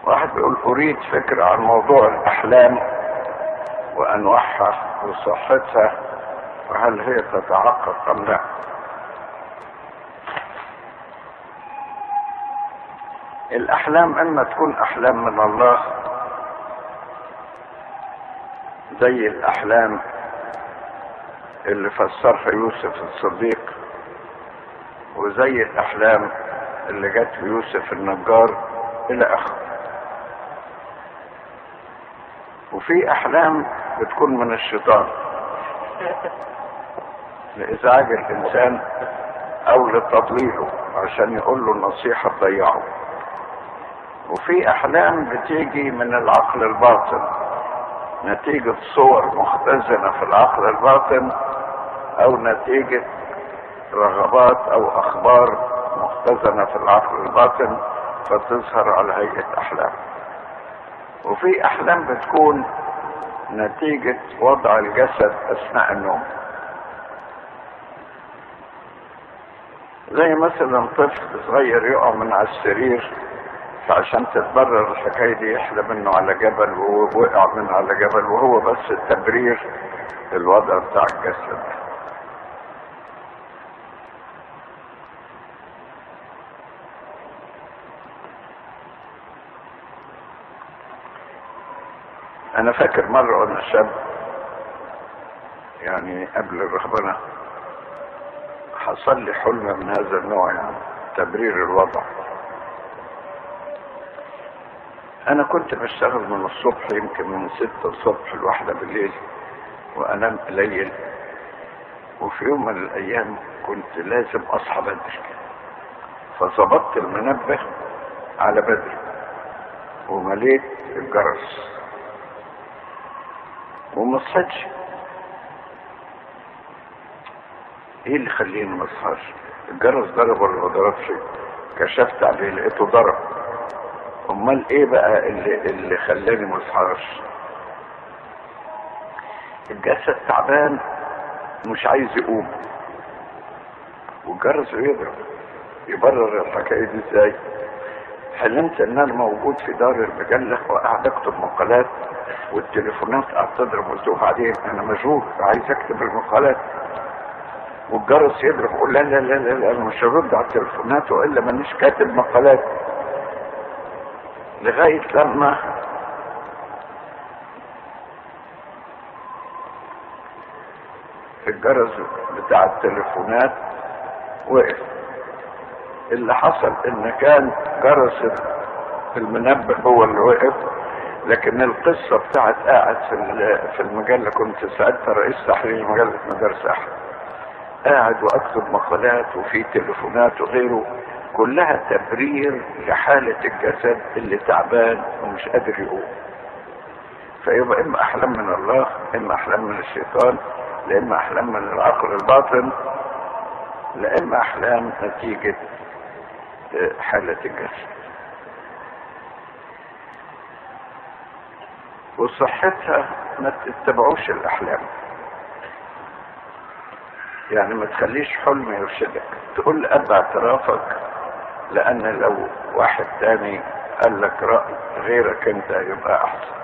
واحد بيقول اريد فكرة عن موضوع الاحلام وانواعها وصحتها وهل هي تتحقق ام لا الاحلام اما تكون احلام من الله زي الاحلام اللي فسرها يوسف الصديق وزي الاحلام اللي جت في يوسف النجار الى اخره وفي احلام بتكون من الشيطان لازعاج الانسان او لتضليله عشان يقول له نصيحه تضيعه وفي احلام بتيجي من العقل الباطن نتيجة صور مختزنة في العقل الباطن او نتيجة رغبات او اخبار مختزنة في العقل الباطن فتظهر على هيئة احلام وفي احلام بتكون نتيجة وضع الجسد اثناء النوم زي مثلا طفل صغير يقع من على السرير فعشان تتبرر الحكاية دي يحلم انه على جبل ووقع من على جبل وهو بس التبرير الوضع بتاع الجسد انا فاكر مرة وانا شاب يعني قبل الرهبنة حصل لي حلم من هذا النوع يعني تبرير الوضع انا كنت بشتغل من الصبح يمكن من ستة الصبح لواحدة بالليل وانام قليل وفي يوم من الايام كنت لازم اصحى بدري فظبطت المنبه على بدري ومليت الجرس وما صحتش ايه اللي خليني ما اصحاش الجرس ضرب ولا ما ضربش كشفت عليه لقيته ضرب امال ايه بقى اللي اللي خلاني ما اصحاش الجسد تعبان مش عايز يقوم والجرس بيضرب يبرر الحكايه دي ازاي حلمت ان انا موجود في دار المجله وقاعد اكتب مقالات والتليفونات قاعد تضرب قلت له بعدين انا مشغول عايز اكتب المقالات والجرس يضرب اقول لا لا لا لا, لا انا مش هرد على التليفونات والا مانيش كاتب مقالات لغايه لما الجرس بتاع التليفونات وقف اللي حصل ان كان جرس المنبه هو اللي وقف لكن القصة بتاعت قاعد في في المجلة كنت ساعتها رئيس تحرير مجلة مدارس أحد قاعد وأكتب مقالات وفي تليفونات وغيره كلها تبرير لحالة الجسد اللي تعبان ومش قادر يقوم فيبقى إما أحلام من الله إما أحلام من الشيطان لا إما أحلام من العقل الباطن لا إما أحلام نتيجة حالة الجسد وصحتها ما تتبعوش الاحلام يعني ما تخليش حلم يرشدك تقول اب اعترافك لان لو واحد تاني قال لك رأي غيرك انت يبقى احسن